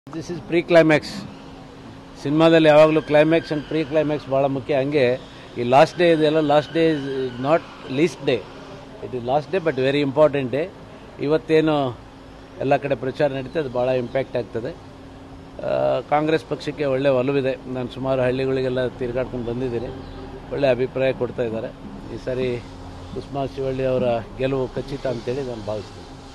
this is pre climax ಸಿನಿಮಾದಲ್ಲಿ ಯಾವಾಗಲೂ climax and pre climax ಭಾಳ ಮುಖ್ಯ ಹಂಗೆ ಈ ಲಾಸ್ಟ್ ಡೇ ಇದೆಯಲ್ಲ last day is not least day it is last day but very important day ಇವತ್ತೇನು ಎಲ್ಲ ಕಡೆ ಪ್ರಚಾರ ನಡೀತದೆ ಅದು ಭಾಳ ಇಂಪ್ಯಾಕ್ಟ್ ಆಗ್ತದೆ ಆ, ಕಾಂಗ್ರೆಸ್ ಪಕ್ಷಕ್ಕೆ ಒಳ್ಳೆ ಒಲವಿದೆ ನಾನು ಸುಮಾರು ಹಳ್ಳಿಗಳಿಗೆಲ್ಲ ತಿರುಗಾಡ್ಕೊಂಡು ಬಂದಿದ್ದೀನಿ ಒಳ್ಳೆ ಅಭಿಪ್ರಾಯ ಕೊಡ್ತಾ ಇದ್ದಾರೆ ಈ ಸಾರಿ ಕುಸುಮಾ ಶಿವಳ್ಳಿ ಅವರ ಗೆಲುವು ಖಚಿತ ಅಂತೇಳಿ ನಾನು ಭಾವಿಸ್ತೀನಿ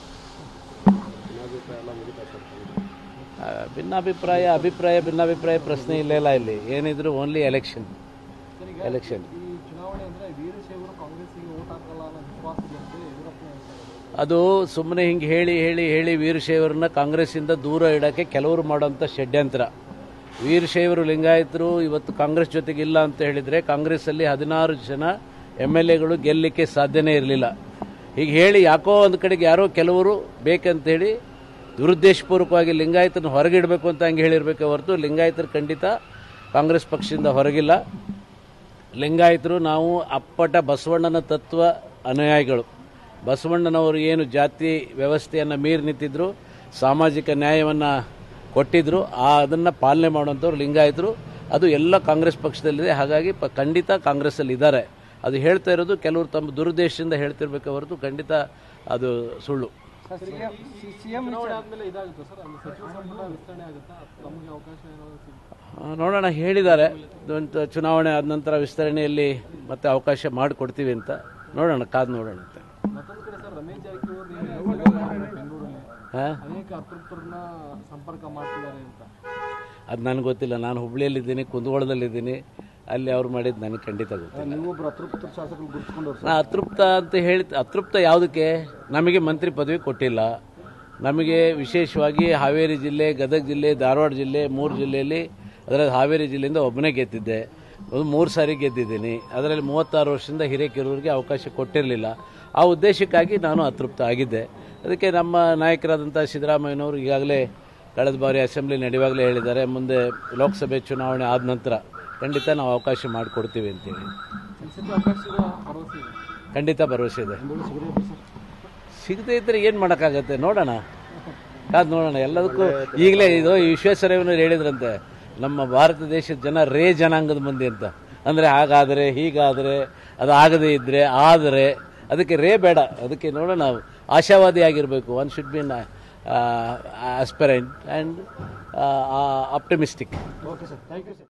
ಆ, ಭಿನ್ನಾಭಿಪ್ರಾಯ ಅಭಿಪ್ರಾಯ ಭಿನ್ನಾಭಿಪ್ರಾಯ ಪ್ರಶ್ನೆ ಇಲ್ಲೇ ಇಲ್ಲ ಇಲ್ಲಿ ಏನಿದ್ರು ಓನ್ಲಿ ಎಲೆಕ್ಷನ್ ಎಲೆಕ್ಷನ್ ಈ ಚುನಾವಣೆ ಅಂದ್ರೆ ವೀರಶೈವರು ಕಾಂಗ್ರೆಸ್ಸಿಗೆ ಓಟ್ ಹಾಕಲ್ಲ ಅನ್ನೋ ವಿಶ್ವಾಸ ಇದೆ ಅಂತ ಯಡಿಯೂರಪ್ಪ ಹೇಳ್ತಾರೆ ಅದು ಸುಮ್ಮನೆ ಹಿಂಗೆ ಹೇಳಿ ಹೇಳಿ ಹೇಳಿ ವೀರಶೈವರನ್ನ ಕಾಂಗ್ರೆಸ್ಸಿಂದ ದೂರ ಇಡೋಕ್ಕೆ ಕೆಲವರು ಮಾಡೋಂಥ ಷಡ್ಯಂತ್ರ ವೀರಶೈವರು ಲಿಂಗಾಯತರು ಇವತ್ತು ಕಾಂಗ್ರೆಸ್ ಜೊತೆಗೆ ಇಲ್ಲ ಅಂತ ಹೇಳಿದರೆ ಕಾಂಗ್ರೆಸ್ಸಲ್ಲಿ ಹದಿನಾರು ಜನ ಎಮ್ ಎಲ್ ಎಗಳು ಗೆಲ್ಲಲಿಕ್ಕೆ ಸಾಧ್ಯನೇ ಇರಲಿಲ್ಲ ಹೀಗೆ ಹೇಳಿ ಯಾಕೋ ಒಂದು ಕಡೆಗೆ ಯಾರೋ ಕೆಲವರು ಬೇಕಂತೇಳಿ ದುರುದ್ದೇಶಪೂರ್ವಕವಾಗಿ ಲಿಂಗಾಯತನ ಹೊರಗಿಡಬೇಕು ಅಂತ ಹಂಗೆ ಹೇಳಿರ್ಬೇಕೆ ಹೊರತು ಲಿಂಗಾಯತರು ಖಂಡಿತ ಕಾಂಗ್ರೆಸ್ ಪಕ್ಷದಿಂದ ಹೊರಗಿಲ್ಲ ಲಿಂಗಾಯತರು ನಾವು ಅಪ್ಪಟ ಬಸವಣ್ಣನ ತತ್ವ ಅನುಯಾಯಿಗಳು ಬಸವಣ್ಣನವರು ಏನು ಜಾತಿ ವ್ಯವಸ್ಥೆಯನ್ನು ಮೀರಿ ನಿಂತಿದ್ರು ಸಾಮಾಜಿಕ ನ್ಯಾಯವನ್ನು ಕೊಟ್ಟಿದ್ರು ಆ ಅದನ್ನು ಪಾಲನೆ ಮಾಡುವಂಥವ್ರು ಲಿಂಗಾಯತರು ಅದು ಎಲ್ಲ ಕಾಂಗ್ರೆಸ್ ಪಕ್ಷದಲ್ಲಿದೆ ಹಾಗಾಗಿ ಪ ಖಂಡಿತ ಕಾಂಗ್ರೆಸ್ಸಲ್ಲಿ ಇದ್ದಾರೆ ಅದು ಹೇಳ್ತಾ ಇರೋದು ಕೆಲವರು ತಮ್ಮ ದುರುದ್ದೇಶದಿಂದ ಹೇಳ್ತಿರ್ಬೇಕೆ ಹೊರತು ಖಂಡಿತ ಅದು ಸುಳ್ಳು ಸಿಎಂ ಚುನಾವಣೆ ಆದ್ಮೇಲೆ ಇದಾಗುತ್ತೆ ಸರ್ ಅಂದ್ರೆ ಸಚಿವ ಸಂಪುಟ ವಿಸ್ತರಣೆ ಆಗುತ್ತಾ ತಮಗೆ ಅವಕಾಶ ಏನಾದ್ರು ಸಿಗುತ್ತೆ ಆ, ನೋಡೋಣ ಹೇಳಿದ್ದಾರೆ ಒಂದು ಚುನಾವಣೆ ಆದ ನಂತರ ವಿಸ್ತರಣೆಯಲ್ಲಿ ಮತ್ತೆ ಅವಕಾಶ ಮಾಡಿಕೊಡ್ತೀವಿ ಅಂತ ನೋಡೋಣ ಕಾದು ನೋಡೋಣ ಅಂತ ಮತ್ತೊಂದು ಕಡೆ ಸರ್ ರಮೇಶ್ ಜಾರಕಿಹೊಳಿ ನಿನ್ನೆ ಬೆಂಗಳೂರಲ್ಲಿ ಹಾಂ ಅನೇಕ ಅತೃಪ್ತರನ್ನ ಸಂಪರ್ಕ ಮಾಡ್ತಿದ್ದಾರೆ ಅಂತ ಅದು ನನಗೆ ಗೊತ್ತಿಲ್ಲ ನಾನು ಹುಬ್ಳಿಯಲ್ಲಿದ್ದೀನಿ ಕುಂದಗೋಳದಲ್ಲಿದ್ದೀನಿ ಅಲ್ಲಿ ಅವ್ರು ಮಾಡಿದ್ದು ನನಗೆ ಖಂಡಿತ ಗೊತ್ತಿಲ್ಲ ನೀವೊಬ್ರು ಅತೃಪ್ತ ಶಾಸಕರು ಗುರುತಿಸ್ಕೊಂಡವ್ರು ನಾ ಅತೃಪ್ತ ಅಂತ ಹೇಳಿ ಅತೃಪ್ತ ಯಾವುದಕ್ಕೆ ನಮಗೆ ಮಂತ್ರಿ ಪದವಿ ಕೊಟ್ಟಿಲ್ಲ ನಮಗೆ ವಿಶೇಷವಾಗಿ ಹಾವೇರಿ ಜಿಲ್ಲೆ ಗದಗ ಜಿಲ್ಲೆ ಧಾರವಾಡ ಜಿಲ್ಲೆ ಮೂರು ಜಿಲ್ಲೆಯಲ್ಲಿ ಅದರಲ್ಲಿ ಹಾವೇರಿ ಜಿಲ್ಲೆಯಿಂದ ಒಬ್ಬನೇ ಗೆದ್ದಿದ್ದೆ ಒಂದು ಮೂರು ಸಾರಿ ಗೆದ್ದಿದ್ದೀನಿ ಅದರಲ್ಲಿ ಮೂವತ್ತಾರು ವರ್ಷದಿಂದ ಹಿರೇಕೆರೂರಿಗೆ ಅವಕಾಶ ಕೊಟ್ಟಿರಲಿಲ್ಲ ಆ ಉದ್ದೇಶಕ್ಕಾಗಿ ನಾನು ಅತೃಪ್ತ ಆಗಿದ್ದೆ ಅದಕ್ಕೆ ನಮ್ಮ ನಾಯಕರಾದಂಥ ಸಿದ್ದರಾಮಯ್ಯನವರು ಈಗಾಗಲೇ ಕಳೆದ ಬಾರಿ ಅಸೆಂಬ್ಲಿ ನಡೆಯುವಾಗಲೇ ಹೇಳಿದ್ದಾರೆ ಮುಂದೆ ಲೋಕಸಭೆ ಚುನಾವಣೆ ಆದ ನಂತರ ಖಂಡಿತ ನಾವು ಅವಕಾಶ ಮಾಡಿಕೊಡ್ತೀವಿ ಅಂತೇಳಿ ಈ ಸತಿ ಅವಕಾಶ ಸಿಗೋ ಭರವಸೆ ಇದೆ ಖಂಡಿತ ಭರವಸೆ ಇದೆ ಸಿಗದೇ ಇದ್ರೆ ಏನು ಮಾಡೋಕ್ಕಾಗತ್ತೆ ನೋಡೋಣ ಕಾದ್ ನೋಡೋಣ ಎಲ್ಲದಕ್ಕೂ ಈಗಲೇ ಇದು ಈ ವಿಶ್ವೇಶ್ವರಯ್ಯನವ್ರು ಹೇಳಿದ್ರಂತೆ ನಮ್ಮ ಭಾರತ ದೇಶದ ಜನ ರೇ ಜನಾಂಗದ ಮಂದಿ ಅಂತ ಅಂದರೆ ಹಾಗಾದರೆ ಹೀಗಾದರೆ ಅದು ಆಗದೇ ಇದ್ದರೆ ಆದರೆ ಅದಕ್ಕೆ ರೇ ಬೇಡ ಅದಕ್ಕೆ ನೋಡೋಣ ಆಶಾವಾದಿ ಆಗಿರಬೇಕು one should be aspirant and optimistic okay sir thank you sir